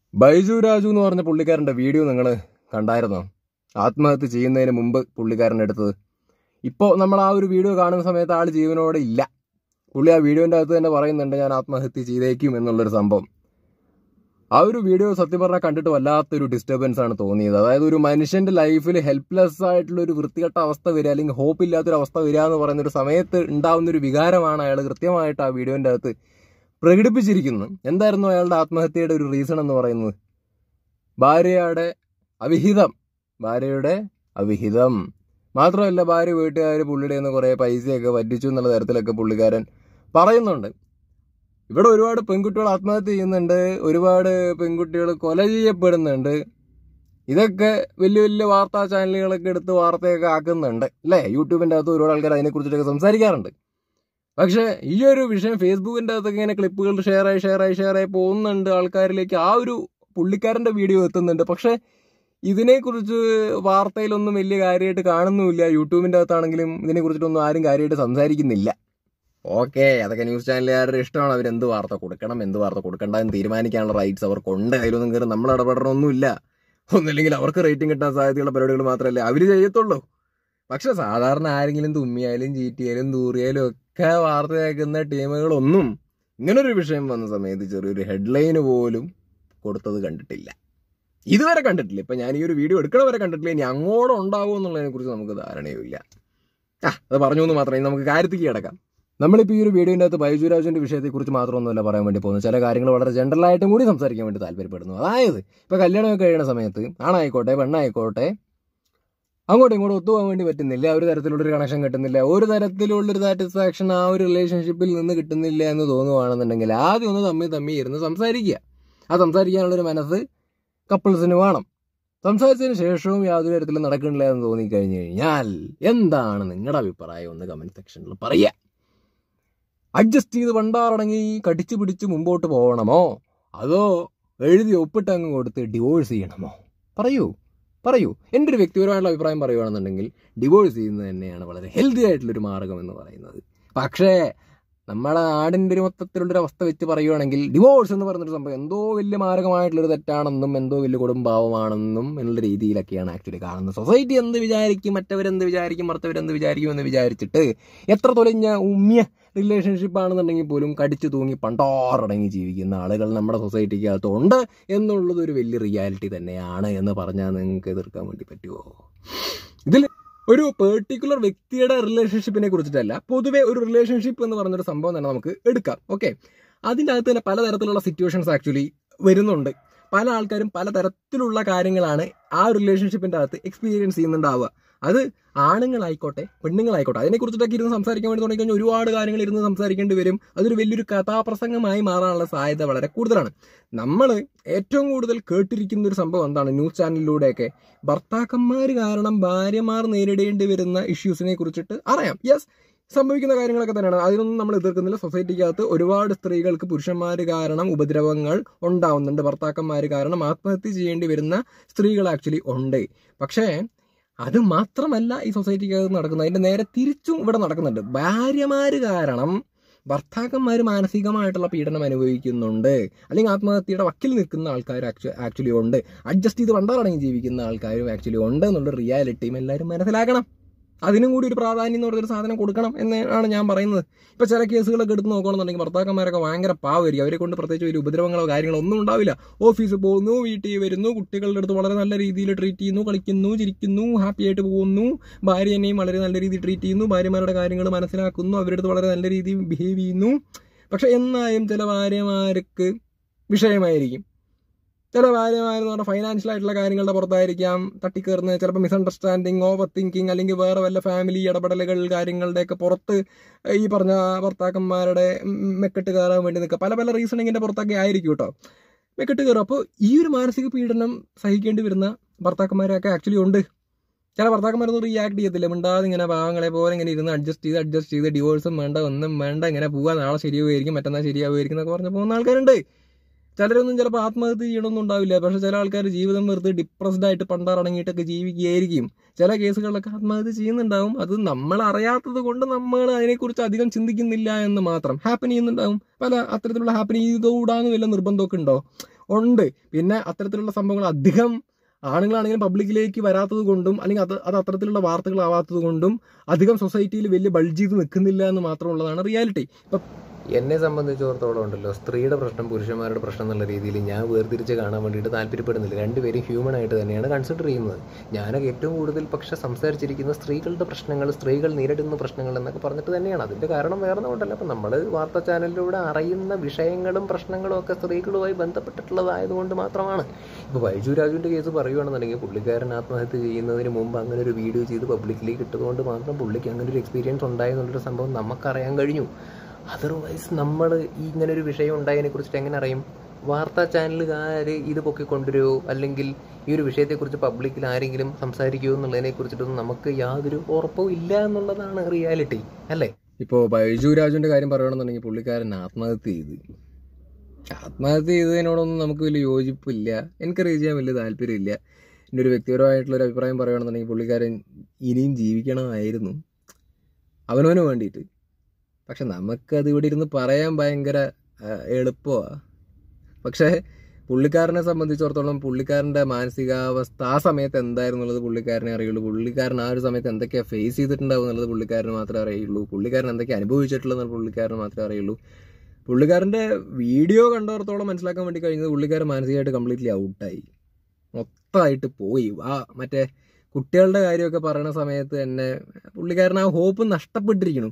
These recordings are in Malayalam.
ബൈജു രാജു എന്ന് പറഞ്ഞ പുള്ളിക്കാരൻ്റെ വീഡിയോ നിങ്ങൾ കണ്ടായിരുന്നോ ആത്മഹത്യ ചെയ്യുന്നതിന് മുമ്പ് പുള്ളിക്കാരൻ എടുത്തത് ഇപ്പോൾ നമ്മൾ ആ ഒരു വീഡിയോ കാണുന്ന സമയത്ത് ആൾ ജീവനോടെ ഇല്ല പുള്ളി ആ വീഡിയോൻ്റെ അകത്ത് തന്നെ പറയുന്നുണ്ട് ഞാൻ ആത്മഹത്യ ചെയ്തേക്കും എന്നുള്ളൊരു സംഭവം ആ ഒരു വീഡിയോ സത്യം പറഞ്ഞാൽ കണ്ടിട്ട് വല്ലാത്തൊരു ഡിസ്റ്റർബൻസ് ആണ് തോന്നിയത് അതായത് ഒരു മനുഷ്യന്റെ ലൈഫിൽ ഹെൽപ്ലെസ് ആയിട്ടുള്ള ഒരു വൃത്തികെട്ട അവസ്ഥ വരിക അല്ലെങ്കിൽ ഹോപ്പ് ഇല്ലാത്തൊരു അവസ്ഥ വരിക എന്ന് പറയുന്ന ഒരു സമയത്ത് ഉണ്ടാവുന്ന ഒരു വികാരമാണ് അയാൾ കൃത്യമായിട്ട് ആ വീഡിയോന്റെ അകത്ത് പ്രകടിപ്പിച്ചിരിക്കുന്നത് എന്തായിരുന്നു അയാളുടെ ആത്മഹത്യയുടെ ഒരു റീസൺ എന്ന് പറയുന്നത് ഭാര്യയുടെ അവിഹിതം ഭാര്യയുടെ അവിഹിതം മാത്രമല്ല ഭാര്യ വീട്ടുകാർ പുള്ളിയുടെ നിന്ന് കുറേ പൈസയൊക്കെ പറ്റിച്ചു എന്നുള്ള തരത്തിലൊക്കെ പുള്ളിക്കാരൻ പറയുന്നുണ്ട് ഇവിടെ ഒരുപാട് പെൺകുട്ടികൾ ആത്മഹത്യ ചെയ്യുന്നുണ്ട് ഒരുപാട് പെൺകുട്ടികൾ കൊല ചെയ്യപ്പെടുന്നുണ്ട് ഇതൊക്കെ വലിയ വലിയ വാർത്താ ചാനലുകളൊക്കെ എടുത്ത് വാർത്തയൊക്കെ ആക്കുന്നുണ്ട് അല്ലേ യൂട്യൂബിൻ്റെ അകത്ത് ഒരുപാട് ആൾക്കാർ അതിനെക്കുറിച്ചൊക്കെ സംസാരിക്കാറുണ്ട് പക്ഷേ ഈ ഒരു വിഷയം ഫേസ്ബുക്കിൻ്റെ അകത്തൊക്കെ ഇങ്ങനെ ക്ലിപ്പുകൾ ഷെയറായി ഷെയറായി ഷെയറായി പോകുന്നുണ്ട് ആൾക്കാരിലേക്ക് ആ ഒരു പുള്ളിക്കാരൻ്റെ വീഡിയോ എത്തുന്നുണ്ട് പക്ഷേ ഇതിനെക്കുറിച്ച് വാർത്തയിലൊന്നും വലിയ കാര്യമായിട്ട് കാണുന്നുമില്ല യൂട്യൂബിൻ്റെ അകത്താണെങ്കിലും ഇതിനെക്കുറിച്ചിട്ടൊന്നും ആരും കാര്യമായിട്ട് സംസാരിക്കുന്നില്ല ഓക്കെ അതൊക്കെ ന്യൂസ് ചാനലുകാരുടെ ഇഷ്ടമാണ് അവർ എന്ത് വാർത്ത കൊടുക്കണം എന്ത് വാർത്ത കൊടുക്കണ്ട എന്ന് തീരുമാനിക്കാനുള്ള റൈറ്റ്സ് അവർക്കുണ്ട് അതിലൊന്നും കയറി നമ്മൾ ഇടപെടണമൊന്നുമില്ല ഒന്നില്ലെങ്കിൽ അവർക്ക് റേറ്റിംഗ് കിട്ടാൻ സാധ്യതയുള്ള പരിപാടികൾ മാത്രമല്ലേ അവർ ചെയ്യത്തുള്ളൂ പക്ഷെ സാധാരണ ആരെങ്കിലും തുമ്മിയാലും ചീറ്റിയാലും തൂറിയാലും ഒക്കെ വാർത്ത കേൾക്കുന്ന ടീമുകളൊന്നും ഇങ്ങനൊരു വിഷയം വന്ന സമയത്ത് ചെറിയൊരു ഹെഡ്ലൈന് പോലും കൊടുത്തത് കണ്ടിട്ടില്ല ഇതുവരെ കണ്ടിട്ടില്ല ഇപ്പൊ ഞാൻ ഈ ഒരു വീഡിയോ എടുക്കണ വരെ കണ്ടിട്ടില്ല ഇനി അങ്ങോട്ട് ഉണ്ടാവുമോ എന്നുള്ളതിനെ കുറിച്ച് നമുക്ക് ധാരണയുമില്ല ആ അത് പറഞ്ഞു എന്ന് മാത്രമേ നമുക്ക് കാര്യത്തിക്ക് കിടക്കാം നമ്മളിപ്പോൾ ഈ ഒരു വീഡിയോൻ്റെ അകത്ത് ബൈജു രാജുവിൻ്റെ വിഷയത്തെക്കുറിച്ച് മാത്രമൊന്നുമല്ല പറയാൻ വേണ്ടി പോകുന്നത് ചില കാര്യങ്ങൾ വളരെ ജനറലായിട്ടും കൂടി സംസാരിക്കാൻ വേണ്ടി താല്പര്യപ്പെടുന്നു അതായത് ഇപ്പോൾ കല്യാണമൊക്കെ കഴിയുന്ന സമയത്ത് ആണായിക്കോട്ടെ പെണ്ണായിക്കോട്ടെ അങ്ങോട്ടും ഇങ്ങോട്ടും ഒത്തുപോകാൻ വേണ്ടി പറ്റുന്നില്ല ഒരു തരത്തിലുള്ളൊരു കണക്ഷൻ കിട്ടുന്നില്ല ഒരു തരത്തിലുള്ളൊരു സാറ്റിസ്ഫാക്ഷൻ ആ ഒരു റിലേഷൻഷിപ്പിൽ നിന്ന് കിട്ടുന്നില്ല എന്ന് തോന്നുവാണെന്നുണ്ടെങ്കിൽ ആദ്യം ഒന്ന് തമ്മിൽ തമ്മിൽ ഇരുന്ന് സംസാരിക്കുക ആ സംസാരിക്കാനുള്ളൊരു മനസ്സ് കപ്പിൾസിന് വേണം സംസാരിച്ചതിന് ശേഷവും യാതൊരു തരത്തിലും നടക്കണില്ല എന്ന് തോന്നിക്കഴിഞ്ഞു കഴിഞ്ഞാൽ എന്താണ് നിങ്ങളുടെ അഭിപ്രായം ഒന്ന് കമന്റ് സെക്ഷനിൽ പറയുക അഡ്ജസ്റ്റ് ചെയ്ത് പണ്ടാറടങ്ങി കടിച്ചു പിടിച്ച് മുമ്പോട്ട് പോകണമോ അതോ എഴുതി ഒപ്പിട്ട് അങ്ങ് കൊടുത്ത് ഡിവോഴ്സ് ചെയ്യണമോ പറയൂ പറയൂ എൻ്റെ ഒരു വ്യക്തിപരമായിട്ടുള്ള അഭിപ്രായം പറയുകയാണെന്നുണ്ടെങ്കിൽ ഡിവോഴ്സ് ചെയ്യുന്നത് തന്നെയാണ് വളരെ ഹെൽത്തി ആയിട്ടുള്ളൊരു മാർഗം എന്ന് പറയുന്നത് പക്ഷേ നമ്മളെ നാടിൻ്റെ ഒരു മൊത്തത്തിലുള്ളൊരു അവസ്ഥ വെച്ച് പറയുവാണെങ്കിൽ ഡിവോഴ്സ് എന്ന് പറയുന്നൊരു സംഭവം എന്തോ വലിയ മാരകമായിട്ടുള്ളൊരു തെറ്റാണെന്നും എന്തോ വലിയ കുടുംബാവമാണെന്നും എന്നുള്ള രീതിയിലൊക്കെയാണ് ആക്ച്വലി കാണുന്നത് സൊസൈറ്റി എന്ത് വിചാരിക്കും മറ്റവരെന്ത് വിചാരിക്കും മറ്റവരെന്ത് വിചാരിക്കും എന്ന് വിചാരിച്ചിട്ട് എത്ര തൊലഞ്ഞ ഉമ്മിയ റിലേഷൻഷിപ്പ് ആണെന്നുണ്ടെങ്കിൽ പോലും കടിച്ചു തൂങ്ങി പണ്ടോറടങ്ങി ജീവിക്കുന്ന ആളുകൾ നമ്മുടെ സൊസൈറ്റിക്ക് അകത്തുണ്ട് എന്നുള്ളത് ഒരു വലിയ റിയാലിറ്റി തന്നെയാണ് എന്ന് പറഞ്ഞാൽ നിങ്ങൾക്ക് എതിർക്കാൻ വേണ്ടി പറ്റുമോ ഇതിൽ ഒരു പെർട്ടിക്കുലർ വ്യക്തിയുടെ റിലേഷൻഷിപ്പിനെ കുറിച്ചിട്ടല്ല പൊതുവെ ഒരു റിലേഷൻഷിപ്പ് എന്ന് പറഞ്ഞൊരു സംഭവം തന്നെ നമുക്ക് എടുക്കാം ഓക്കെ അതിൻ്റെ അകത്ത് തന്നെ പലതരത്തിലുള്ള സിറ്റുവേഷൻസ് ആക്ച്വലി വരുന്നുണ്ട് പല ആൾക്കാരും പല തരത്തിലുള്ള കാര്യങ്ങളാണ് ആ റിലേഷൻഷിപ്പിൻ്റെ അകത്ത് എക്സ്പീരിയൻസ് ചെയ്യുന്നുണ്ടാവുക അത് ആണുങ്ങളായിക്കോട്ടെ പെണ്ണുങ്ങളായിക്കോട്ടെ അതിനെക്കുറിച്ചിട്ടൊക്കെ ഇരുന്ന് സംസാരിക്കാൻ വേണ്ടി തുടങ്ങിക്കഴിഞ്ഞാൽ ഒരുപാട് കാര്യങ്ങൾ ഇരുന്ന് സംസാരിക്കേണ്ടി വരും അതൊരു വലിയൊരു കഥാപ്രസംഗമായി മാറാനുള്ള സാധ്യത വളരെ കൂടുതലാണ് നമ്മൾ ഏറ്റവും കൂടുതൽ കേട്ടിരിക്കുന്ന ഒരു സംഭവം എന്താണ് ന്യൂസ് ചാനലിലൂടെയൊക്കെ ഭർത്താക്കന്മാർ കാരണം ഭാര്യമാർ നേരിടേണ്ടി വരുന്ന ഇഷ്യൂസിനെ കുറിച്ചിട്ട് അറിയാം യെസ് സംഭവിക്കുന്ന കാര്യങ്ങളൊക്കെ തന്നെയാണ് അതിനൊന്നും നമ്മൾ എതിർക്കുന്നില്ല സൊസൈറ്റിക്കകത്ത് ഒരുപാട് സ്ത്രീകൾക്ക് പുരുഷന്മാർ കാരണം ഉപദ്രവങ്ങൾ ഉണ്ടാവുന്നുണ്ട് ഭർത്താക്കന്മാർ കാരണം ആത്മഹത്യ ചെയ്യേണ്ടി വരുന്ന സ്ത്രീകൾ ആക്ച്വലി ഉണ്ട് പക്ഷേ അത് മാത്രമല്ല ഈ സൊസൈറ്റിക്കകത്ത് നടക്കുന്നത് അതിന്റെ നേരെ തിരിച്ചും ഇവിടെ നടക്കുന്നുണ്ട് ഭാര്യമാര് കാരണം ഭർത്താക്കന്മാർ മാനസികമായിട്ടുള്ള പീഡനം അനുഭവിക്കുന്നുണ്ട് അല്ലെങ്കിൽ ആത്മഹത്യയുടെ വക്കിൽ നിൽക്കുന്ന ആൾക്കാർ ആക്ച്വലി ഉണ്ട് അഡ്ജസ്റ്റ് ചെയ്ത് പണ്ടാറടങ്ങി ജീവിക്കുന്ന ആൾക്കാരും ആക്ച്വലി ഉണ്ട് എന്നുള്ള റിയാലിറ്റിയും എല്ലാവരും മനസ്സിലാക്കണം അതിനും കൂടി ഒരു പ്രാധാന്യം എന്ന് പറഞ്ഞൊരു സാധനം കൊടുക്കണം എന്നാണ് ഞാൻ പറയുന്നത് ഇപ്പൊ ചില കേസുകളൊക്കെ എടുത്ത് നോക്കുകയാണെന്നുണ്ടെങ്കിൽ ഭർത്താക്കന്മാരൊക്കെ ഭയങ്കര പാവമായിരിക്കും അവരെ കൊണ്ട് പ്രത്യേകിച്ച് ഒരു ഉപദ്രവങ്ങളോ കാര്യങ്ങളോ ഒന്നും ഉണ്ടാവില്ല ഓഫീസിൽ പോകുന്നു വീട്ടിൽ വരുന്നു കുട്ടികളുടെ അടുത്ത് വളരെ നല്ല രീതിയിൽ ട്രീറ്റ് ചെയ്യുന്നു കളിക്കുന്നു ചിരിക്കുന്നു ഹാപ്പി ആയിട്ട് പോകുന്നു ഭാര്യനെയും വളരെ നല്ല രീതിയിൽ ട്രീറ്റ് ചെയ്യുന്നു ഭാര്യമാരുടെ കാര്യങ്ങൾ മനസ്സിലാക്കുന്നു അവരുടെ അടുത്ത് വളരെ നല്ല രീതിയിൽ ബിഹേവ് ചെയ്യുന്നു പക്ഷെ എന്നായും ചില ഭാര്യമാർക്ക് വിഷയമായിരിക്കും ചില ഭാര്യമാരെന്ന് പറഞ്ഞാൽ ഫൈനാൻഷ്യൽ ആയിട്ടുള്ള കാര്യങ്ങളുടെ പുറത്തായിരിക്കാം തട്ടിക്കയറുന്നത് ചിലപ്പോൾ മിസ്അണ്ടർസ്റ്റാൻഡിങ് ഓവർ തിങ്കിങ് അല്ലെങ്കിൽ വേറെ വല്ല ഫാമിലി ഇടപെടലുകൾ കാര്യങ്ങളുടെയൊക്കെ പുറത്ത് ഈ പറഞ്ഞ ഭർത്താക്കന്മാരുടെ മെക്കെട്ട് കയറാൻ വേണ്ടി നിൽക്കുക പല പല റീസണിങ്ങിന്റെ പുറത്തൊക്കെ ആയിരിക്കും കേട്ടോ മെക്കെട്ട് കയറും അപ്പോൾ ഈ ഒരു മാനസിക പീഡനം സഹിക്കേണ്ടി വരുന്ന ഭർത്താക്കന്മാരൊക്കെ ആക്ച്വലി ഉണ്ട് ചില ഭർത്താക്കന്മാരൊന്നും റിയാക്ട് ചെയ്യത്തില്ല മിണ്ടാതെ ഇങ്ങനെ പാവങ്ങളെ പോലെ ഇങ്ങനെ ഇരുന്ന് അഡ്ജസ്റ്റ് ചെയ്ത് അഡ്ജസ്റ്റ് ചെയ്ത് ഡിവോഴ്സും വേണ്ട ഒന്നും വേണ്ട ഇങ്ങനെ പോവാ നാളെ ശരിയാവുമായിരിക്കും മറ്റന്നാൾ ശരിയാവുമായിരിക്കും എന്നൊക്കെ പറഞ്ഞ് പോകുന്ന ആൾക്കാരുണ്ട് ചിലരൊന്നും ചിലപ്പോൾ ആത്മഹത്യ ചെയ്യണമെന്നും ഉണ്ടാവില്ല പക്ഷെ ചില ആൾക്കാർ ജീവിതം വെറുതെ ഡിപ്രസ്ഡ് ആയിട്ട് പണ്ടാറടങ്ങിയിട്ടൊക്കെ ജീവിക്കുകയായിരിക്കും ചില കേസുകളിലൊക്കെ ആത്മഹത്യ ചെയ്യുന്നുണ്ടാവും അത് നമ്മൾ അറിയാത്തത് കൊണ്ട് നമ്മൾ അതിനെക്കുറിച്ച് അധികം ചിന്തിക്കുന്നില്ല എന്ന് മാത്രം ഹാപ്പൻ ചെയ്യുന്നുണ്ടാവും പല അത്തരത്തിലുള്ള ഹാപ്പൻ ചെയ്തുകൂടാന്ന് വല്ല നിർബന്ധമൊക്കെ ഉണ്ടോ ഉണ്ട് പിന്നെ അത്തരത്തിലുള്ള സംഭവങ്ങൾ അധികം ആണുങ്ങളാണെങ്കിലും പബ്ലിക്കിലേക്ക് വരാത്തത് കൊണ്ടും അല്ലെങ്കിൽ അത് അത് അത്തരത്തിലുള്ള വാർത്തകളാവാത്തത് കൊണ്ടും അധികം സൊസൈറ്റിയിൽ വലിയ ബൾജ് ചെയ്ത് നിൽക്കുന്നില്ല എന്ന് മാത്രമുള്ളതാണ് റിയാലിറ്റി ഇപ്പം എന്നെ സംബന്ധിച്ചിടത്തോളം ഉണ്ടല്ലോ സ്ത്രീയുടെ പ്രശ്നം പുരുഷന്മാരുടെ പ്രശ്നം എന്നുള്ള രീതിയിൽ ഞാൻ വേർതിരിച്ച് കാണാൻ വേണ്ടിയിട്ട് താല്പര്യപ്പെടുന്നില്ല രണ്ടുപേരും ഹ്യൂമൻ ആയിട്ട് തന്നെയാണ് കൺസിഡർ ചെയ്യുന്നത് ഞാനൊക്കെ ഏറ്റവും കൂടുതൽ പക്ഷെ സംസാരിച്ചിരിക്കുന്ന സ്ത്രീകളുടെ പ്രശ്നങ്ങൾ സ്ത്രീകൾ നേരിടുന്ന പ്രശ്നങ്ങൾ എന്നൊക്കെ പറഞ്ഞിട്ട് തന്നെയാണ് അതിൻ്റെ കാരണം വേറെ ഒന്നുകൊണ്ടല്ല അപ്പം നമ്മൾ വാർത്താ ചാനലിലൂടെ അറിയുന്ന വിഷയങ്ങളും പ്രശ്നങ്ങളും ഒക്കെ സ്ത്രീകളുമായി ബന്ധപ്പെട്ടിട്ടുള്ളതായതുകൊണ്ട് മാത്രമാണ് ഇപ്പോൾ ബൈജു രാജുവിൻ്റെ കേസ് പറയുകയാണെന്നുണ്ടെങ്കിൽ പുള്ളിക്കാരൻ ആത്മഹത്യ ചെയ്യുന്നതിന് മുമ്പ് അങ്ങനെ ഒരു വീഡിയോ ചെയ്ത് പബ്ലിക്കിലേക്ക് ഇട്ടതുകൊണ്ട് മാത്രം പുള്ളിക്ക് അങ്ങനെ ഒരു എക്സ്പീരിയൻസ് ഉണ്ടായെന്നുള്ളൊരു സംഭവം നമുക്കറിയാൻ കഴിഞ്ഞു അതർവൈസ് നമ്മൾ ഈ ഇങ്ങനെ ഒരു വിഷയം ഉണ്ടായതിനെ കുറിച്ചിട്ട് എങ്ങനെ അറിയും വാർത്താ ചാനലുകാർ ഇത് പൊക്കിക്കൊണ്ടുവരുമോ അല്ലെങ്കിൽ ഈ ഒരു വിഷയത്തെക്കുറിച്ച് പബ്ലിക്കിൽ ആരെങ്കിലും സംസാരിക്കുമോ എന്നുള്ളതിനെ കുറിച്ചിട്ടൊന്നും നമുക്ക് യാതൊരു ഉറപ്പും ഇല്ല എന്നുള്ളതാണ് റിയാലിറ്റി അല്ലേ ഇപ്പോൾ ബൈജു രാജുവിൻ്റെ കാര്യം പറയുകയാണെന്നുണ്ടെങ്കിൽ പുള്ളിക്കാരൻ ആത്മഹത്യ ചെയ്ത് ആത്മഹത്യ ചെയ്തതിനോടൊന്നും നമുക്ക് വലിയ യോജിപ്പില്ല എനിക്കറിയാൻ ചെയ്യാൻ വലിയ താല്പര്യമില്ല എൻ്റെ ഒരു വ്യക്തിപരമായിട്ടുള്ള ഒരു അഭിപ്രായം പറയുകയാണെന്നുണ്ടെങ്കിൽ പുള്ളിക്കാരൻ ഇനിയും ജീവിക്കണമായിരുന്നു അവനവന് വേണ്ടിയിട്ട് പക്ഷെ നമുക്കത് ഇവിടെ ഇരുന്ന് പറയാൻ ഭയങ്കര എളുപ്പമാണ് പക്ഷേ പുള്ളിക്കാരനെ സംബന്ധിച്ചിടത്തോളം പുള്ളിക്കാരൻ്റെ മാനസികാവസ്ഥ ആ സമയത്ത് എന്തായിരുന്നു എന്നുള്ളത് പുള്ളിക്കാരനെ അറിയുള്ളൂ പുള്ളിക്കാരൻ ആ ഒരു സമയത്ത് എന്തൊക്കെയാണ് ഫേസ് ചെയ്തിട്ടുണ്ടാവും എന്നുള്ളത് പുള്ളിക്കാരന് മാത്രമേ അറിയുള്ളൂ പുള്ളിക്കാരൻ എന്തൊക്കെയാണ് അനുഭവിച്ചിട്ടുള്ളത് പുള്ളിക്കാരന് മാത്രമേ അറിയുള്ളൂ പുള്ളിക്കാരൻ്റെ വീഡിയോ കണ്ടവർത്തോളം മനസ്സിലാക്കാൻ വേണ്ടി കഴിഞ്ഞത് പുള്ളിക്കാരൻ മാനസികമായിട്ട് കംപ്ലീറ്റ്ലി ഔട്ടായി മൊത്തമായിട്ട് പോയി ആ മറ്റേ കുട്ടികളുടെ കാര്യമൊക്കെ പറയുന്ന സമയത്ത് തന്നെ പുള്ളിക്കാരൻ ആ ഹോപ്പ് നഷ്ടപ്പെട്ടിരിക്കുന്നു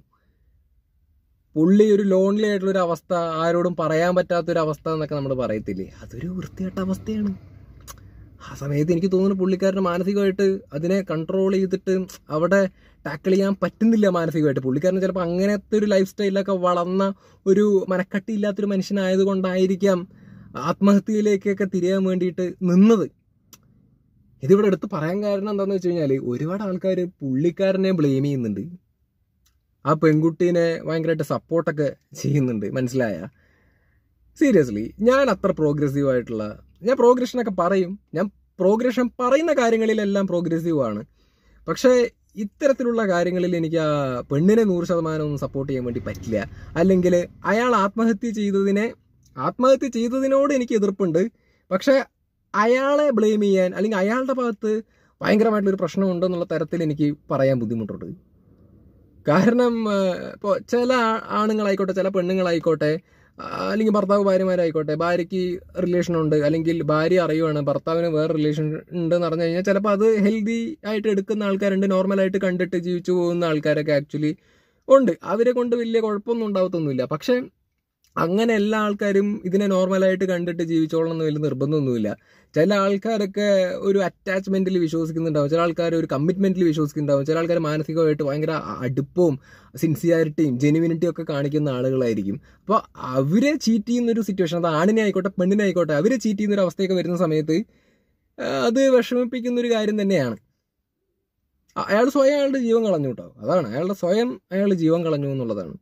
പുള്ളി ഒരു ലോൺലി ആയിട്ടുള്ള ഒരു അവസ്ഥ ആരോടും പറയാൻ പറ്റാത്തൊരു അവസ്ഥ എന്നൊക്കെ നമ്മൾ പറയത്തില്ലേ അതൊരു വൃത്തികെട്ട അവസ്ഥയാണ് ആ സമയത്ത് എനിക്ക് തോന്നുന്നു പുള്ളിക്കാരന് മാനസികമായിട്ട് അതിനെ കൺട്രോൾ ചെയ്തിട്ട് അവിടെ ടാക്കിൾ ചെയ്യാൻ പറ്റുന്നില്ല മാനസികമായിട്ട് പുള്ളിക്കാരന് ചിലപ്പോൾ അങ്ങനത്തെ ഒരു ലൈഫ് സ്റ്റൈലൊക്കെ വളർന്ന ഒരു മനക്കട്ടിയില്ലാത്തൊരു മനുഷ്യനായത് കൊണ്ടായിരിക്കാം ആത്മഹത്യയിലേക്കൊക്കെ തിരിയാൻ വേണ്ടിയിട്ട് നിന്നത് ഇതിവിടെ എടുത്ത് പറയാൻ കാരണം എന്താണെന്ന് വെച്ച് കഴിഞ്ഞാൽ ഒരുപാട് ആൾക്കാർ പുള്ളിക്കാരനെ ബ്ലെയിം ചെയ്യുന്നുണ്ട് ആ പെൺകുട്ടീനെ ഭയങ്കരമായിട്ട് സപ്പോർട്ടൊക്കെ ചെയ്യുന്നുണ്ട് മനസ്സിലായ സീരിയസ്ലി ഞാൻ അത്ര പ്രോഗ്രസീവ് ആയിട്ടുള്ള ഞാൻ പ്രോഗ്രഷനൊക്കെ പറയും ഞാൻ പ്രോഗ്രഷൻ പറയുന്ന കാര്യങ്ങളിലെല്ലാം പ്രോഗ്രസീവ് ആണ് പക്ഷേ ഇത്തരത്തിലുള്ള കാര്യങ്ങളിൽ എനിക്ക് ആ പെണ്ണിനെ നൂറ് ശതമാനം ഒന്നും സപ്പോർട്ട് ചെയ്യാൻ വേണ്ടി പറ്റില്ല അല്ലെങ്കിൽ അയാൾ ആത്മഹത്യ ചെയ്തതിനെ ആത്മഹത്യ ചെയ്തതിനോട് എനിക്ക് എതിർപ്പുണ്ട് പക്ഷേ അയാളെ ബ്ലെയിം ചെയ്യാൻ അല്ലെങ്കിൽ അയാളുടെ ഭാഗത്ത് ഭയങ്കരമായിട്ടുള്ളൊരു പ്രശ്നമുണ്ടെന്നുള്ള തരത്തിൽ എനിക്ക് പറയാൻ ബുദ്ധിമുട്ടുണ്ട് കാരണം ഇപ്പോൾ ചില ആണുങ്ങളായിക്കോട്ടെ ചില പെണ്ണുങ്ങളായിക്കോട്ടെ അല്ലെങ്കിൽ ഭർത്താവ് ഭാര്യമാരായിക്കോട്ടെ ഭാര്യയ്ക്ക് റിലേഷൻ ഉണ്ട് അല്ലെങ്കിൽ ഭാര്യ അറിയുവാണ് ഭർത്താവിന് വേറെ റിലേഷൻ ഉണ്ടെന്ന് പറഞ്ഞു കഴിഞ്ഞാൽ ചിലപ്പോൾ അത് ഹെൽത്തി ആയിട്ട് എടുക്കുന്ന ആൾക്കാരുണ്ട് നോർമലായിട്ട് കണ്ടിട്ട് ജീവിച്ചു പോകുന്ന ആൾക്കാരൊക്കെ ആക്ച്വലി ഉണ്ട് അവരെ കൊണ്ട് വലിയ കുഴപ്പമൊന്നും ഉണ്ടാവത്തൊന്നുമില്ല പക്ഷേ അങ്ങനെ എല്ലാ ആൾക്കാരും ഇതിനെ നോർമലായിട്ട് കണ്ടിട്ട് ജീവിച്ചോളണം എന്ന് വലിയ നിർബന്ധമൊന്നുമില്ല ചില ആൾക്കാരൊക്കെ ഒരു അറ്റാച്ച്മെന്റിൽ വിശ്വസിക്കുന്നുണ്ടാവും ചില ആൾക്കാർ ഒരു കമ്മിറ്റ്മെന്റിൽ വിശ്വസിക്കുന്നുണ്ടാവും ചില ആൾക്കാർ മാനസികമായിട്ട് ഭയങ്കര അടുപ്പവും സിൻസിയാരിറ്റിയും ജെനുവിനിറ്റിയും ഒക്കെ കാണിക്കുന്ന ആളുകളായിരിക്കും അപ്പോൾ അവരെ ചീറ്റ് ചെയ്യുന്ന ഒരു സിറ്റുവേഷൻ അത് ആണിനെ ആയിക്കോട്ടെ പെണ്ണിനെ ആയിക്കോട്ടെ അവരെ ചീറ്റ് ചെയ്യുന്ന ഒരു അവസ്ഥയൊക്കെ വരുന്ന സമയത്ത് അത് വിഷമിപ്പിക്കുന്ന ഒരു കാര്യം തന്നെയാണ് അയാൾ സ്വയം അയാളുടെ ജീവൻ കളഞ്ഞു കേട്ടോ അതാണ് അയാളുടെ സ്വയം അയാളുടെ ജീവൻ കളഞ്ഞു എന്നുള്ളതാണ്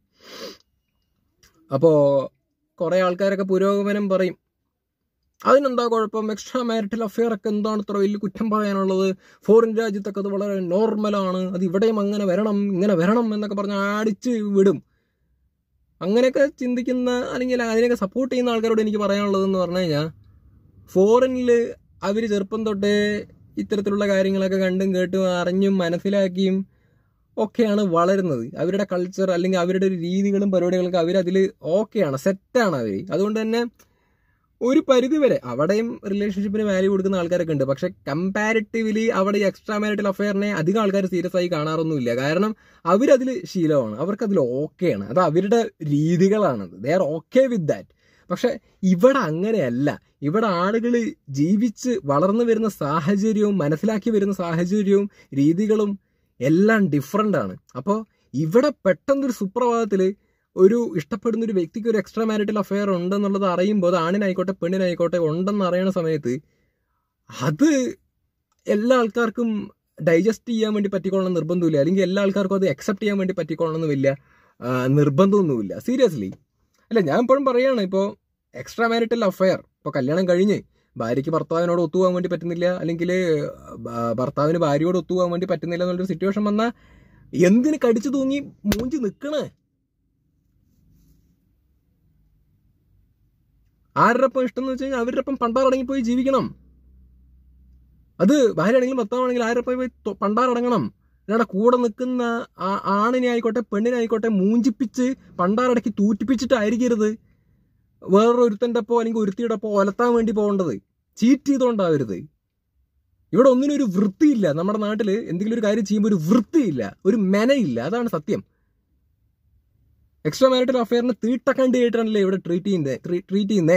അപ്പോൾ കുറേ ആൾക്കാരൊക്കെ പുരോഗമനം പറയും അതിനെന്താ കുഴപ്പം എക്സ്ട്രാ മാരിറ്റൽ അഫെയർ ഒക്കെ എന്താണ് ഇത്ര വലിയ കുറ്റം പറയാനുള്ളത് ഫോറിൻ രാജ്യത്തൊക്കെ അത് വളരെ നോർമലാണ് അത് ഇവിടെയും അങ്ങനെ വരണം ഇങ്ങനെ വരണം എന്നൊക്കെ പറഞ്ഞ് അടിച്ച് വിടും അങ്ങനെയൊക്കെ ചിന്തിക്കുന്ന അല്ലെങ്കിൽ അതിനെയൊക്കെ സപ്പോർട്ട് ചെയ്യുന്ന ആൾക്കാരോട് എനിക്ക് പറയാനുള്ളതെന്ന് പറഞ്ഞു കഴിഞ്ഞാൽ ഫോറിനിൽ അവർ ചെറുപ്പം തൊട്ടേ ഇത്തരത്തിലുള്ള കാര്യങ്ങളൊക്കെ കണ്ടും കേട്ടും അറിഞ്ഞും മനസ്സിലാക്കിയും ഒക്കെയാണ് വളരുന്നത് അവരുടെ കൾച്ചർ അല്ലെങ്കിൽ അവരുടെ ഒരു രീതികളും പരിപാടികളൊക്കെ അവരതിൽ ഓക്കെയാണ് സെറ്റാണ് അവർ അതുകൊണ്ട് തന്നെ ഒരു പരിധി വരെ അവിടെയും റിലേഷൻഷിപ്പിന് വാല്യൂ കൊടുക്കുന്ന ആൾക്കാരൊക്കെ ഉണ്ട് പക്ഷെ കമ്പാരിറ്റീവ്ലി അവിടെ ഈ എക്സ്ട്രാ മാരിറ്റൽ അഫെയറിനെ അധികം ആൾക്കാർ സീരിയസ് ആയി കാണാറൊന്നുമില്ല കാരണം അവരതിൽ ശീലമാണ് അവർക്ക് അതിൽ ഓക്കെയാണ് അത് അവരുടെ രീതികളാണത് they are okay with that പക്ഷെ ഇവിടെ അങ്ങനെയല്ല ഇവിടെ ആളുകൾ ജീവിച്ച് വളർന്നു വരുന്ന സാഹചര്യവും മനസ്സിലാക്കി വരുന്ന സാഹചര്യവും രീതികളും എല്ലാം ഡിഫറെൻ്റ് ആണ് അപ്പോൾ ഇവിടെ പെട്ടെന്നൊരു സുപ്രഭാതത്തിൽ ഒരു ഇഷ്ടപ്പെടുന്ന ഒരു വ്യക്തിക്ക് ഒരു എക്സ്ട്രാ മാരിറ്റൽ അഫെയർ ഉണ്ടെന്നുള്ളത് അറിയുമ്പോൾ അത് ആണിനായിക്കോട്ടെ പെണ്ണിനായിക്കോട്ടെ ഉണ്ടെന്ന് അറിയണ സമയത്ത് അത് എല്ലാ ആൾക്കാർക്കും ഡൈജസ്റ്റ് ചെയ്യാൻ വേണ്ടി പറ്റിക്കൊള്ളണം നിർബന്ധമില്ല അല്ലെങ്കിൽ എല്ലാ ആൾക്കാർക്കും അത് അക്സെപ്റ്റ് ചെയ്യാൻ വേണ്ടി പറ്റിക്കൊള്ളണമെന്ന് വലിയ നിർബന്ധമൊന്നുമില്ല സീരിയസ്ലി അല്ല ഞാൻ ഇപ്പോഴും പറയുകയാണ് ഇപ്പോൾ എക്സ്ട്രാ മാരിറ്റൽ അഫെയർ ഇപ്പോൾ കല്യാണം കഴിഞ്ഞ് ഭാര്യയ്ക്ക് ഭർത്താവിനോട് ഒത്തുപോകാൻ വേണ്ടി പറ്റുന്നില്ല അല്ലെങ്കിൽ ഭർത്താവിന് ഭാര്യയോട് ഒത്തുപോകാൻ വേണ്ടി പറ്റുന്നില്ല എന്നുള്ളൊരു സിറ്റുവേഷൻ വന്നാൽ എന്തിന് കടിച്ചു തൂങ്ങി മൂഞ്ചി നിൽക്കണേ ആരുടെ ഒപ്പം ഇഷ്ടം എന്ന് വെച്ച് കഴിഞ്ഞാൽ അവരുടെ ഒപ്പം പണ്ടാറടങ്ങി പോയി ജീവിക്കണം അത് ഭാര്യയാണെങ്കിലും ഭർത്താവാണെങ്കിലും ആരുടെ ഒപ്പം പോയി തൊ- പണ്ടാറടങ്ങണം അല്ലാതെ കൂടെ നിൽക്കുന്ന ആ ആണിനെ ആയിക്കോട്ടെ പെണ്ണിനെ ആയിക്കോട്ടെ മൂഞ്ചിപ്പിച്ച് പണ്ടാറടക്കി തൂറ്റിപ്പിച്ചിട്ടായിരിക്കരുത് വേറൊരുത്തൻ്റെ ഒപ്പോ അല്ലെങ്കിൽ ഒരുത്തിയുടെ ഒപ്പോ ഒലത്താൻ വേണ്ടി പോകേണ്ടത് ചീറ്റ് ചെയ്തുകൊണ്ടാവരുത് ഇവിടെ ഒന്നിനും ഒരു വൃത്തിയില്ല നമ്മുടെ നാട്ടിൽ എന്തെങ്കിലും ഒരു കാര്യം ചെയ്യുമ്പോൾ ഒരു വൃത്തിയില്ല ഒരു മെനയില്ല അതാണ് സത്യം എക്സ്ട്രാ മാരിറ്റൽ അഫയറിന് തീട്ടക്കണ്ടി ആയിട്ടാണല്ലേ ഇവിടെ ട്രീറ്റ് ചെയ്യുന്നത് ട്രീറ്റ് ചെയ്യുന്നേ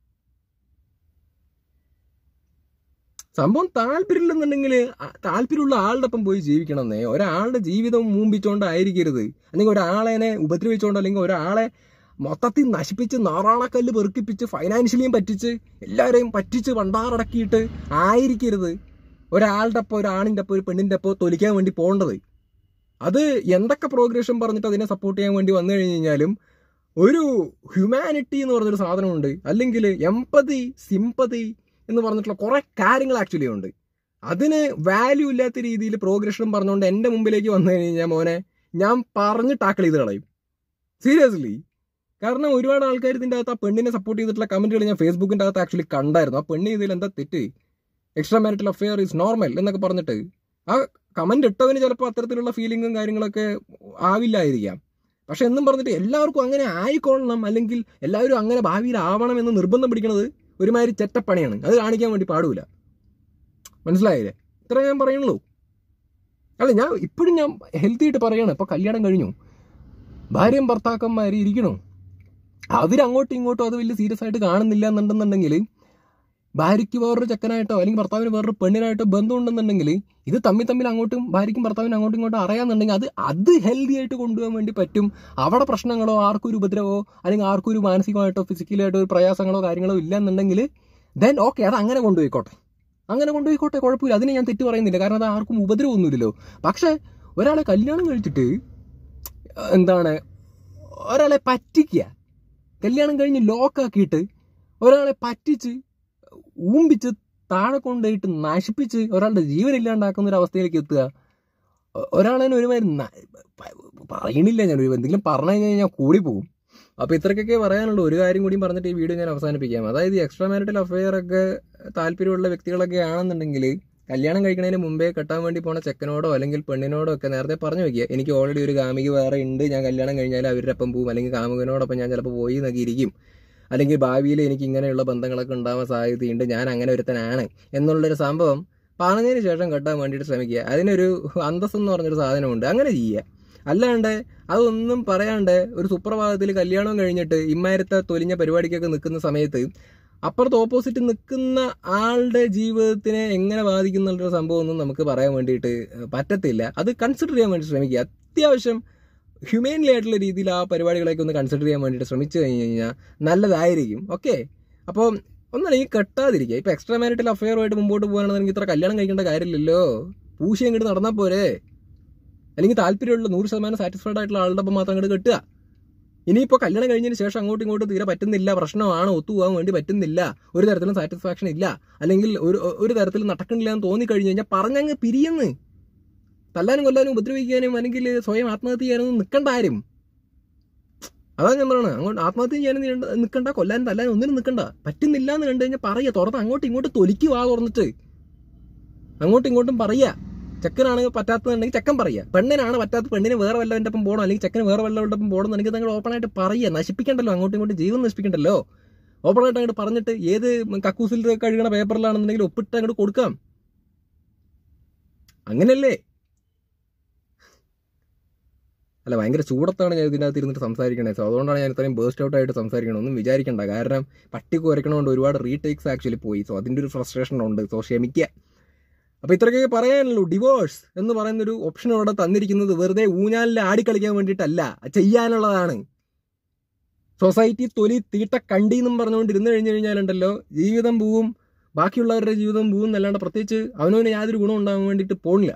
സംഭവം താല്പര്യമില്ലെന്നുണ്ടെങ്കിൽ ആ- താല്പര്യമുള്ള ആളുടെ ഒപ്പം പോയി ജീവിക്കണമെന്നേ ഒരാളുടെ ജീവിതം മൂമ്പിച്ചോണ്ടായിരിക്കരുത് അല്ലെങ്കിൽ ഒരാളെ ഉപദ്രവിച്ചോണ്ട് അല്ലെങ്കിൽ ഒരാളെ മൊത്തത്തിൽ നശിപ്പിച്ച് നാറാണക്കല്ല് പെറുക്കിപ്പിച്ച് ഫൈനാൻഷ്യലിയും പറ്റിച്ച് എല്ലാവരെയും പറ്റിച്ച് വണ്ടാറടക്കിയിട്ട് ആയിരിക്കരുത് ഒരാളുടെ ഒപ്പം ഒരാണിൻ്റെ ഒപ്പം ഒരു പെണ്ണിൻ്റെ ഒപ്പം തൊലിക്കാൻ വേണ്ടി പോകേണ്ടത് അത് എന്തൊക്കെ പ്രോഗ്രഷൻ പറഞ്ഞിട്ട് അതിനെ സപ്പോർട്ട് ചെയ്യാൻ വേണ്ടി വന്നു കഴിഞ്ഞ് കഴിഞ്ഞാലും ഒരു ഹ്യൂമാനിറ്റി എന്ന് പറഞ്ഞൊരു സാധനമുണ്ട് അല്ലെങ്കിൽ എമ്പതി സിമ്പതി എന്ന് പറഞ്ഞിട്ടുള്ള കുറെ കാര്യങ്ങൾ ആക്ച്വലി ഉണ്ട് അതിന് വാല്യൂ ഇല്ലാത്ത രീതിയിൽ പ്രോഗ്രഷൻ പറഞ്ഞുകൊണ്ട് എൻ്റെ മുമ്പിലേക്ക് വന്നു കഴിഞ്ഞാൽ മോനെ ഞാൻ പറഞ്ഞ് ടാക്കിൾ ചെയ്ത് കളയും സീരിയസ്ലി കാരണം ഒരുപാട് ആൾക്കാർ ഇതിൻ്റെ അകത്ത് ആ പെണ്ണിനെ സപ്പോർട്ട് ചെയ്തിട്ടുള്ള കമന്റുകൾ ഞാൻ ഫേസ്ബുക്കിൻ്റെ അകത്ത് ആക്ച്വലി കണ്ടായിരുന്നു ആ പെണ്ണ് ഇതിൽ എന്താ തെറ്റ് extra marital affair is normal എന്നൊക്കെ പറഞ്ഞിട്ട് ആ കമന്റ് ഇട്ടവന് ചിലപ്പോൾ അത്തരത്തിലുള്ള ഫീലിങ്ങും കാര്യങ്ങളൊക്കെ ആവില്ലായിരിക്കാം പക്ഷെ എന്നും പറഞ്ഞിട്ട് എല്ലാവർക്കും അങ്ങനെ ആയിക്കൊള്ളണം അല്ലെങ്കിൽ എല്ലാവരും അങ്ങനെ ഭാവിയിൽ ആവണം എന്ന് നിർബന്ധം പിടിക്കുന്നത് ഒരുമാതിരി ചെറ്റപ്പണിയാണ് അത് കാണിക്കാൻ വേണ്ടി പാടൂല മനസ്സിലായില്ലേ ഇത്ര ഞാൻ പറയുന്നുള്ളൂ അല്ല ഞാൻ ഇപ്പോഴും ഞാൻ ഹെൽത്തി ആയിട്ട് പറയണം ഇപ്പൊ കല്യാണം കഴിഞ്ഞു ഭാര്യയും ഭർത്താക്കന്മാര് ഇരിക്കണു അവരങ്ങോട്ടും ഇങ്ങോട്ടും അത് വലിയ സീരിയസ് ആയിട്ട് കാണുന്നില്ല എന്നുണ്ടെന്നുണ്ടെങ്കിൽ ഭാര്യയ്ക്ക് വേറൊരു ചെക്കനായിട്ടോ അല്ലെങ്കിൽ ഭർത്താവിന് വേറൊരു പെണ്ണിനായിട്ടോ ബന്ധം ഉണ്ടെന്നുണ്ടെങ്കിൽ ഇത് തമ്മിൽ തമ്മിൽ അങ്ങോട്ടും ഭാര്യയ്ക്കും ഭർത്താവിനും അങ്ങോട്ടും ഇങ്ങോട്ടും അറിയാന്നുണ്ടെങ്കിൽ അത് അത് ഹെൽത്തി ആയിട്ട് കൊണ്ടുപോകാൻ വേണ്ടി പറ്റും അവിടെ പ്രശ്നങ്ങളോ ആർക്കും ഒരു ഉപദ്രവമോ അല്ലെങ്കിൽ ആർക്കും ഒരു മാനസികമായിട്ടോ ഫിസിക്കലായിട്ടോ ഒരു പ്രയാസങ്ങളോ കാര്യങ്ങളോ ഇല്ല എന്നുണ്ടെങ്കിൽ ദെൻ ഓക്കെ അത് അങ്ങനെ കൊണ്ടുപോയിക്കോട്ടെ അങ്ങനെ കൊണ്ടുപോയിക്കോട്ടെ കുഴപ്പമില്ല അതിന് ഞാൻ തെറ്റ് പറയുന്നില്ല കാരണം അത് ആർക്കും ഉപദ്രവമൊന്നുമില്ലല്ലോ പക്ഷേ ഒരാളെ കല്യാണം കഴിച്ചിട്ട് എന്താണ് ഒരാളെ പറ്റിക്കുക കല്യാണം കഴിഞ്ഞ് ലോക്കാക്കിയിട്ട് ഒരാളെ പറ്റിച്ച് ഊമ്പിച്ച് താഴെ കൊണ്ടുപോയിട്ട് നശിപ്പിച്ച് ഒരാളുടെ ജീവൻ ഇല്ലാണ്ടാക്കുന്ന ഒരു അവസ്ഥയിലേക്ക് എത്തുക ഒ- ഒരാളെ ഒരുമാതിരി ന- പ- പറയണില്ല ഞാൻ ഒരു എന്തെങ്കിലും പറഞ്ഞു കഴിഞ്ഞാൽ ഞാൻ കൂടി പോകും അപ്പോൾ ഇത്രയ്ക്കൊക്കെ പറയാനുള്ളൂ ഒരു കാര്യം കൂടിയും പറഞ്ഞിട്ട് ഈ വീഡിയോ ഞാൻ അവസാനിപ്പിക്കാം അതായത് എക്സ്ട്രാ മാരിറ്റൽ അഫെയർ ഒക്കെ താല്പര്യമുള്ള വ്യക്തികളൊക്കെ ആണെന്നുണ്ടെങ്കിൽ കല്യാണം കഴിക്കുന്നതിന് മുമ്പേ കെട്ടാൻ വേണ്ടി പോണ ചെക്കനോടോ അല്ലെങ്കിൽ പെണ്ണിനോടോ ഒക്കെ നേരത്തെ പറഞ്ഞു വെക്കുക എനിക്ക് ഓൾറെഡി ഒരു കാമിക വേറെ ഉണ്ട് ഞാൻ കല്യാണം കഴിഞ്ഞാൽ അവരുടെ ഒപ്പം പോകും അല്ലെങ്കിൽ കാമുകനോടൊപ്പം ഞാൻ ചിലപ്പോൾ പോയി എന്നൊക്കെ ഇരിക്കും അല്ലെങ്കിൽ ഭാവിയിൽ എനിക്ക് ഇങ്ങനെയുള്ള ബന്ധങ്ങളൊക്കെ ഉണ്ടാവാൻ സാധ്യതയുണ്ട് ഞാൻ അങ്ങനെ ഒരുത്തനാണ് എന്നുള്ളൊരു സംഭവം പറഞ്ഞതിന് ശേഷം കെട്ടാൻ വേണ്ടിയിട്ട് ശ്രമിക്കുക അതിനൊരു അന്തസ് എന്ന് പറഞ്ഞൊരു സാധനമുണ്ട് അങ്ങനെ ചെയ്യുക അല്ലാണ്ട് അതൊന്നും പറയാണ്ട് ഒരു സുപ്രഭാതത്തിൽ കല്യാണം കഴിഞ്ഞിട്ട് ഇമ്മാരത്തെ തൊലിഞ്ഞ പരിപാടിക്കൊക്കെ നിൽക്കുന്ന സമയത്ത് അപ്പുറത്ത് ഓപ്പോസിറ്റ് നിൽക്കുന്ന ആളുടെ ജീവിതത്തിനെ എങ്ങനെ ബാധിക്കുന്നുള്ളൊരു സംഭവം ഒന്നും നമുക്ക് പറയാൻ വേണ്ടിയിട്ട് പറ്റത്തില്ല അത് കൺസിഡർ ചെയ്യാൻ വേണ്ടി ശ്രമിക്കുക അത്യാവശ്യം ഹ്യൂമൻലി ആയിട്ടുള്ള രീതിയിൽ ആ പരിപാടികളൊക്കെ ഒന്ന് കൺസിഡർ ചെയ്യാൻ വേണ്ടിയിട്ട് ശ്രമിച്ചു കഴിഞ്ഞ് കഴിഞ്ഞാൽ നല്ലതായിരിക്കും ഓക്കെ അപ്പോൾ ഒന്നല്ലെങ്കിൽ കെട്ടാതിരിക്കുക ഇപ്പൊ എക്സ്ട്രാ മാരിറ്റൽ അഫെയറുമായിട്ട് മുമ്പോട്ട് പോകാണെന്നുണ്ടെങ്കിൽ ഇത്ര കല്യാണം കഴിക്കേണ്ട കാര്യമില്ലല്ലോ പൂശി അങ്ങോട്ട് നടന്നാൽ പോരെ അല്ലെങ്കിൽ താല്പര്യമുള്ള നൂറ് ശതമാനം സാറ്റിസ്ഫൈഡ് ആയിട്ടുള്ള ആളുടെ ഒപ്പം മാത്രം അങ്ങോട്ട് കെട്ടുക ഇനിയിപ്പോൾ കല്യാണം കഴിഞ്ഞതിന് ശേഷം അങ്ങോട്ടും ഇങ്ങോട്ടും തീരെ പറ്റുന്നില്ല പ്രശ്നമാണ് ഒത്തുപോകാൻ വേണ്ടി പറ്റുന്നില്ല ഒരു തരത്തിലും സാറ്റിസ്ഫാക്ഷൻ ഇല്ല അല്ലെങ്കിൽ ഒരു ഒരു തരത്തിലും നടക്കണില്ല എന്ന് തോന്നിക്കഴിഞ്ഞ് കഴിഞ്ഞാൽ പറഞ്ഞങ്ങ് പിരിയെന്ന് തല്ലാനും കൊല്ലാനും ഉപദ്രവിക്കാനും അല്ലെങ്കിൽ സ്വയം ആത്മഹത്യ ചെയ്യാനൊന്നും നിൽക്കണ്ട ആരും അതാണ് ഞാൻ പറയണത് അങ്ങോട്ട് ആത്മഹത്യ ചെയ്യാനും നീ നിൽക്കണ്ട കൊല്ലാനും തല്ലാനും ഒന്നിനും നിൽക്കണ്ട പറ്റുന്നില്ല എന്ന് കണ്ടു കഴിഞ്ഞാൽ പറയുക തുറന്ന് അങ്ങോട്ടും ഇങ്ങോട്ടും തൊലിക്ക് വാ തുറന്നിട്ട് അങ്ങോട്ടും ഇങ്ങോട്ടും പറയുക ചെക്കനാണ് പറ്റാത്തതുണ്ടെങ്കിൽ ചെക്കൻ പറയുക പെണ്ണിനാണ് പറ്റാത്ത പെണ്ണിന് വേറെ വല്ലവൻ്റെ ഒപ്പം പോകണം അല്ലെങ്കിൽ ചെക്കന് വേറെ വല്ലവരുടെ ഒപ്പം പോകണം എന്നെങ്കിൽ നിങ്ങൾ ഓപ്പൺ ആയിട്ട് പറയുക നശിപ്പിക്കണ്ടല്ലോ അങ്ങോട്ടും ഇങ്ങോട്ടും ജീവൻ നശിപ്പിക്കണ്ടല്ലോ ഓപ്പൺ ആയിട്ട് അങ്ങോട്ട് പറഞ്ഞിട്ട് ഏത് കക്കൂസിൽ കഴുകണ പേപ്പറിലാണെന്നുണ്ടെങ്കിൽ ഒപ്പിട്ട് അങ്ങോട്ട് കൊടുക്കാം അങ്ങനെയല്ലേ അല്ല ഭയങ്കര ചൂടത്താണ് ഞാൻ ഇതിനകത്ത് ഇരുന്നിട്ട് സംസാരിക്കണേ സോ അതുകൊണ്ടാണ് ഞാൻ ഇത്രയും ബേസ്റ്റ് ഔട്ട് ആയിട്ട് സംസാരിക്കണം ഒന്നും വിചാരിക്കണ്ട കാരണം പട്ടി കുരക്കണോണ്ട് ഒരുപാട് റീടേക്സ് ആക്ച്വലി പോയി സോ അതിൻ്റെ ഒരു ഫ്രസ്ട്രേഷൻ ഉണ്ട് സോ ക്ഷമിക്കുക അപ്പോൾ ഇത്രയൊക്കെ പറയാനുള്ളൂ ഡിവോഴ്സ് എന്ന് പറയുന്നൊരു ഓപ്ഷൻ ഇവിടെ തന്നിരിക്കുന്നത് വെറുതെ ഊഞ്ഞാലിൽ ആടിക്കളിക്കാൻ വേണ്ടിയിട്ടല്ല അത് ചെയ്യാനുള്ളതാണ് സൊസൈറ്റി തൊലി തീട്ട കണ്ടി എന്നും പറഞ്ഞുകൊണ്ട് ഇരുന്ന് കഴിഞ്ഞു കഴിഞ്ഞാലുണ്ടല്ലോ ജീവിതം പോവും ബാക്കിയുള്ളവരുടെ ജീവിതം പോവും എന്നല്ലാണ്ട് പ്രത്യേകിച്ച് അവനവന് യാതൊരു ഗുണം ഉണ്ടാകാൻ വേണ്ടിയിട്ട് പോണില്ല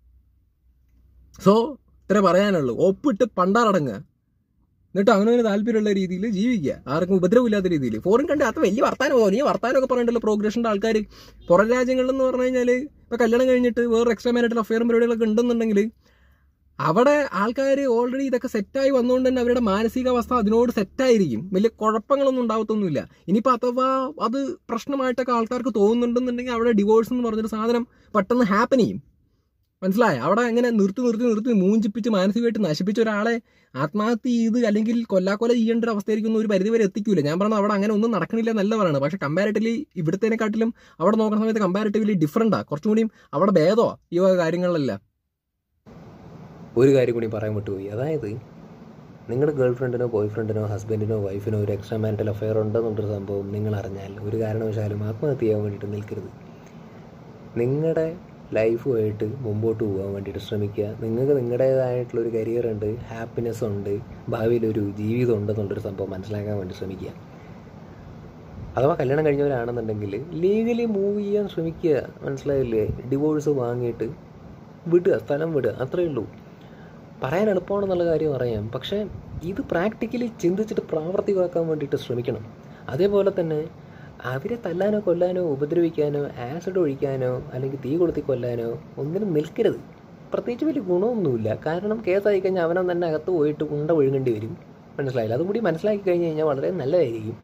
സോ ഇത്രേ പറയാനുള്ളൂ ഒപ്പിട്ട് പണ്ടാറടങ്ങുക എന്നിട്ട് അവനവന് താല്പര്യമുള്ള രീതിയിൽ ജീവിക്കുക ആർക്കും ഉപദ്രവമില്ലാത്ത രീതിയിൽ ഫോറിൻ കണ്ട് അത് വലിയ വർത്താനം നീ വർത്താനമൊക്കെ പറയണ്ടല്ലോ പ്രോഗ്രഷൻ്റെ ആൾക്കാർ പുറം രാജ്യങ്ങളിൽ എന്ന് പറഞ്ഞു കഴിഞ്ഞാൽ ഇപ്പോൾ കല്യാണം കഴിഞ്ഞിട്ട് വേറെ എക്സ്ട്രാ മാരിറ്റൽ അഫെയറും പരിപാടികളൊക്കെ ഉണ്ടെന്നുണ്ടെങ്കിൽ അവിടെ ആൾക്കാർ ഓൾറെഡി ഇതൊക്കെ സെറ്റായി വന്നുകൊണ്ട് തന്നെ അവരുടെ മാനസികാവസ്ഥ അതിനോട് സെറ്റായിരിക്കും വലിയ കുഴപ്പങ്ങളൊന്നും ഉണ്ടാവത്തൊന്നുമില്ല ഇനിയിപ്പോൾ അഥവാ അത് പ്രശ്നമായിട്ടൊക്കെ ആൾക്കാർക്ക് തോന്നുന്നുണ്ടെന്നുണ്ടെങ്കിൽ അവിടെ ഡിവോഴ്സ് എന്ന് പറഞ്ഞൊരു സാധനം പെട്ടെന്ന് ഹാപ്പൻ ചെയ്യും മനസ്സിലായ അവിടെ ഇങ്ങനെ നിർത്തി നിർത്തി നിർത്തി മൂഞ്ചിപ്പിച്ച് മാനസികമായിട്ട് നശിപ്പിച്ച ഒരാളെ ആത്മഹത്യ ചെയ്ത് അല്ലെങ്കിൽ കൊല്ലാക്കൊല ചെയ്യേണ്ട ഒരു അവസ്ഥയിലേക്കൊന്നും ഒരു പരിധി വരെ എത്തിക്കൂല ഞാൻ പറഞ്ഞത് അവിടെ അങ്ങനെ ഒന്നും നടക്കണില്ല എന്നല്ല പറയുന്നത് പക്ഷെ കമ്പാരിറ്റീവ്ലി ഇവിടത്തേനെക്കാട്ടിലും അവിടെ നോക്കുന്ന സമയത്ത് കമ്പാരിറ്റീവ്ലി ഡിഫറൻറ്റാ കുറച്ചും കൂടിയും അവിടെ ഭേദമാ ഈ വക കാര്യങ്ങളിലെല്ലാം ഒരു കാര്യം കൂടി പറയാൻ വിട്ടുപോയി അതായത് നിങ്ങളുടെ ഗേൾ ഫ്രണ്ടിനോ ബോയ് ഫ്രണ്ടിനോ ഹസ്ബൻഡിനോ വൈഫിനോ ഒരു എക്സ്ട്രാ മാരിറ്റൽ അഫെയർ ഉണ്ടെന്നുള്ളൊരു സംഭവം നിങ്ങൾ അറിഞ്ഞാൽ ഒരു കാരണവശാലും ആത്മഹത്യ ചെയ്യാൻ വേണ്ടിയിട്ട് നിൽക്കരുത് നിങ്ങളുടെ ലൈഫുമായിട്ട് മുമ്പോട്ട് പോകാൻ വേണ്ടിയിട്ട് ശ്രമിക്കുക നിങ്ങൾക്ക് നിങ്ങളുടേതായിട്ടുള്ളൊരു കരിയർ ഉണ്ട് ഹാപ്പിനെസ് ഉണ്ട് ഭാവിയിലൊരു ജീവിതം ഉണ്ടെന്നുള്ളൊരു സംഭവം മനസ്സിലാക്കാൻ വേണ്ടി ശ്രമിക്കുക അഥവാ കല്യാണം കഴിഞ്ഞവരാണെന്നുണ്ടെങ്കിൽ ലീഗലി മൂവ് ചെയ്യാൻ ശ്രമിക്കുക മനസ്സിലായില്ലേ ഡിവോഴ്സ് വാങ്ങിയിട്ട് വിടുക സ്ഥലം വിടുക അത്രയേ ഉള്ളൂ പറയാൻ എളുപ്പമാണെന്നുള്ള കാര്യം അറിയാം പക്ഷേ ഇത് പ്രാക്ടിക്കലി ചിന്തിച്ചിട്ട് പ്രാവർത്തികമാക്കാൻ വേണ്ടിയിട്ട് ശ്രമിക്കണം അതേപോലെ തന്നെ അവരെ തല്ലാനോ കൊല്ലാനോ ഉപദ്രവിക്കാനോ ആസിഡ് ഒഴിക്കാനോ അല്ലെങ്കിൽ തീ കൊളുത്തി കൊല്ലാനോ ഒന്നിനും നിൽക്കരുത് പ്രത്യേകിച്ച് വലിയ ഗുണമൊന്നുമില്ല കാരണം കേസായി കഴിഞ്ഞാൽ അവനോ തന്നെ അകത്ത് പോയിട്ട് ഉണ്ട ഒഴുകേണ്ടി വരും മനസ്സിലായില്ല അതും കൂടി മനസ്സിലാക്കി കഴിഞ്ഞ് കഴിഞ്ഞാൽ വളരെ നല്ലതായിരിക്കും